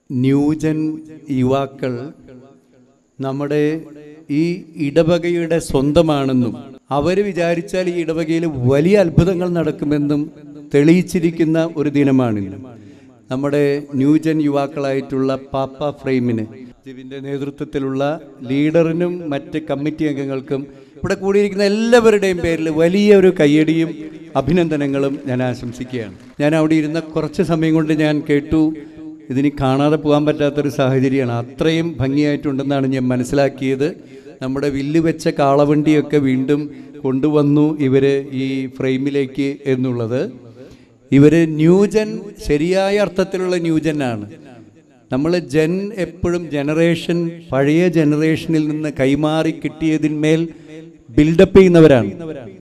new gen യുവാക്കൾ നമ്മുടെ ഈ ഇടവകയുടെ സ്വന്തമാണെന്നും അവർ വിചാരിച്ചാൽ ഈ ഇടവകയിൽ വലിയ അത്ഭുതങ്ങൾ നടക്കുമെന്നും തെളിയിച്ചിരിക്കുന്ന ഒരു ദിനമാണിന്ന് നമ്മുടെ ന്യൂജൻ യുവാക്കളായിട്ടുള്ള പാപ്പ ഫ്രെയിമിന് ഇതിൻ്റെ നേതൃത്വത്തിലുള്ള ലീഡറിനും മറ്റ് കമ്മിറ്റി അംഗങ്ങൾക്കും ഇവിടെ കൂടിയിരിക്കുന്ന എല്ലാവരുടെയും പേരിൽ വലിയൊരു കയ്യടിയും അഭിനന്ദനങ്ങളും ഞാൻ ആശംസിക്കുകയാണ് ഞാൻ അവിടെ ഇരുന്ന കുറച്ച് സമയം കൊണ്ട് ഞാൻ കേട്ടു ഇതിനി കാണാതെ പോകാൻ പറ്റാത്തൊരു സാഹചര്യമാണ് അത്രയും ഭംഗിയായിട്ടുണ്ടെന്നാണ് ഞാൻ മനസ്സിലാക്കിയത് നമ്മുടെ വില്ല് വെച്ച കാളവണ്ടിയൊക്കെ വീണ്ടും കൊണ്ടുവന്നു ഇവർ ഈ ഫ്രെയിമിലേക്ക് എന്നുള്ളത് ഇവർ ന്യൂജൻ ശരിയായ അർത്ഥത്തിലുള്ള ന്യൂജനാണ് നമ്മൾ ജൻ എപ്പോഴും ജനറേഷൻ പഴയ ജനറേഷനിൽ നിന്ന് കൈമാറി കിട്ടിയതിന്മേൽ ബിൽഡപ്പ് ചെയ്യുന്നവരാണ്